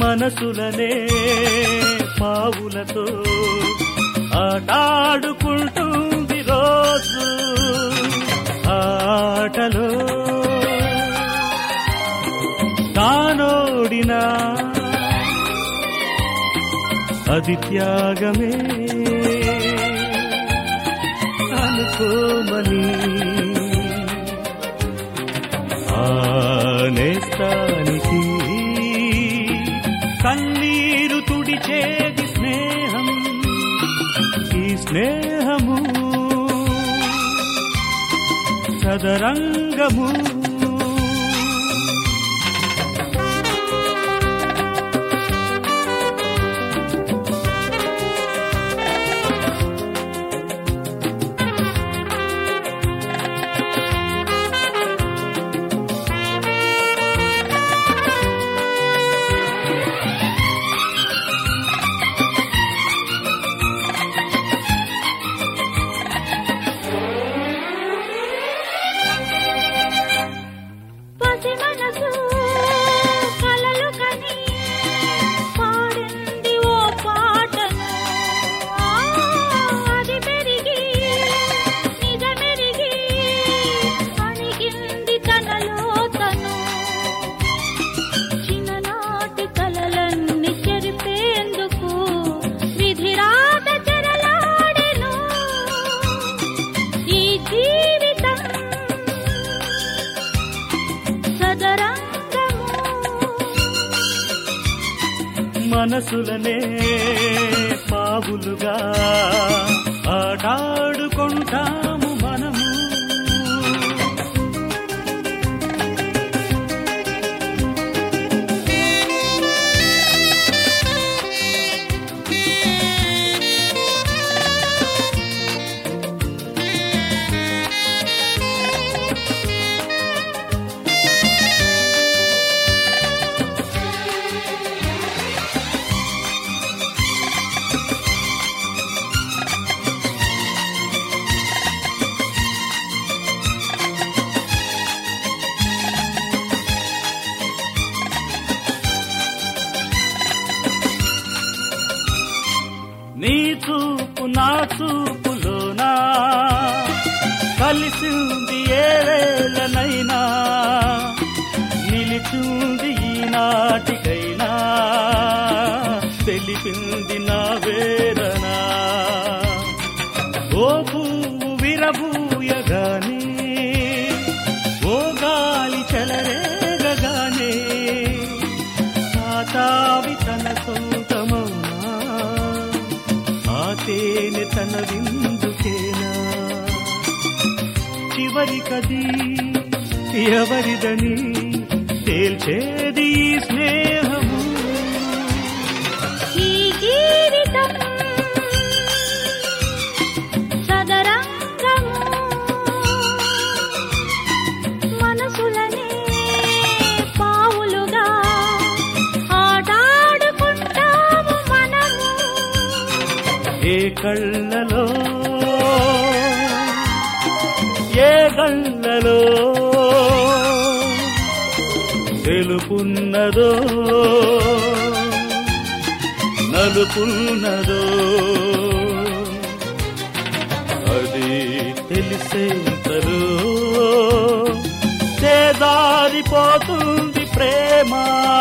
మనసులనే పావులతో ఆటాడుకుంటుంది రోజు ఆటలో తానోడినా అది త్యాగమే అనుకోమని ఆనేస్తానికి కన్నీరు తుడిచేది స్నేహం ఈ స్నేహము సదరంగము పసి మనసు కలలు కని పాడింది ఓ పాటను ఆ, అది పెరిగి నిజమెరిగి అణిగింది తనలో తను చిన్ననాటి కలలన్నీ చెరిపేందుకు విధిరాత చెరలాడెను ఈ జీవితం సదరంగము మనసులనే పావులుగా ఆటాడుకుంటాము మనము నీ చూపు నా చూపులోనా కలిసింది ఏ వేళనైనా నిలిచింది ఈనాటికైనా తెలిపింది నా వేదనా ఓ పువ్వు విరబూయగానే ఓ గాలి చెలరేగగానే తాతావి తన సొంతమౌనా ఆ తేనె తన విందుకేనా చివరికది ఎవరిదని తేల్చేది ఈ స్నేహము ఈ జీవితం సదరంగము మనసులనే పావులుగా ఆటాడుకుంటాము మనము ఏ కళ్ళలో ఏ గళ్ళలో తెలుపున్నదో నలుపున్నదో అది తెలిసేంతలో చేదారిపోతుంది ప్రేమ